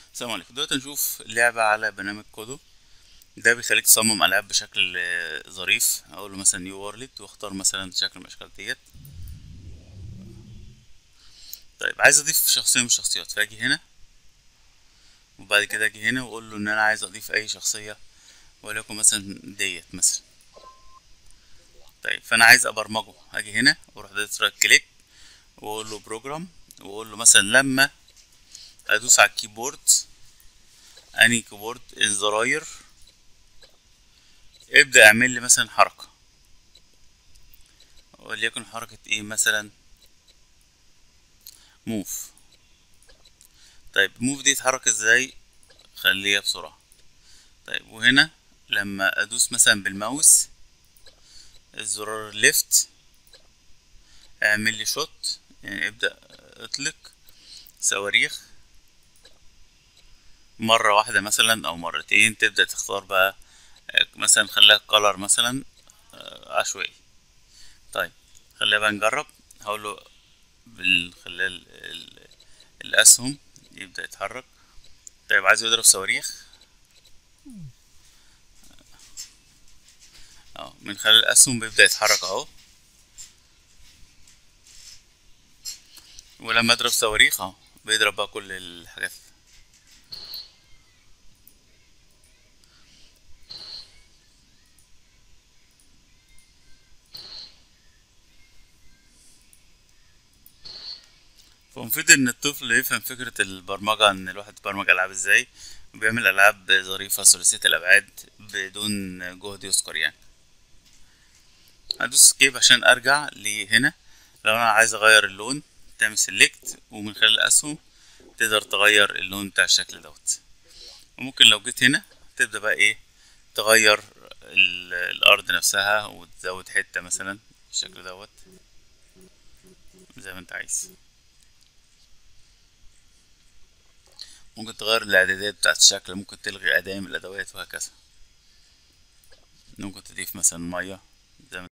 السلام عليكم دلوقتي نشوف لعبة على برنامج كودو ده بيخليك تصمم ألعاب بشكل آه، ظريف أقول له مثلا نيو وورلد واختار مثلا شكل من الأشكال ديت طيب عايز أضيف شخصية من الشخصيات فأجي هنا وبعد كده أجي هنا وأقول له إن أنا عايز أضيف أي شخصية وليكن مثلا ديت مثلا طيب فأنا عايز أبرمجه أجي هنا وأروح دايس رايت كليك وأقول له بروجرام وأقول له مثلا لما ادوس على الكيبورد اني كيبورد الزراير ابدأ اعمل لي مثلا حركة وليكن حركة ايه مثلا موف طيب موف دي تتحرك ازاي خليها بسرعة طيب وهنا لما ادوس مثلا بالماوس الزرار ليفت اعمل لي شوت يعني ابدأ اطلق صواريخ مرة واحدة مثلا أو مرتين تبدأ تختار بقى آه، مثلا خليها كولر مثلا آه، عشوائي طيب خلينا بقى نجرب هقول له من خلال ال- الأسهم يبدأ يتحرك طيب عايز يضرب صواريخ اه من خلال الأسهم بيبدأ يتحرك اهو ولما اضرب صواريخ اهو بيضرب بقى كل الحاجات فمفيد ان الطفل يفهم فكرة البرمجة ان الواحد يبرمج العاب ازاي وبيعمل العاب ظريفة ثلاثية الابعاد بدون جهد يذكر يعني هدوس سكيب عشان ارجع لهنا لو انا عايز اغير اللون تعمل سيلكت ومن خلال الاسهم تقدر تغير اللون بتاع الشكل دوت وممكن لو جيت هنا تبدأ بقى ايه تغير ال- الارض نفسها وتزود حتة مثلا بالشكل دوت زي ما انت عايز ممكن تغير الاعدادات بتاعت الشكل ممكن تلغي اداة من الادوات وهكذا ممكن تضيف مثلا مية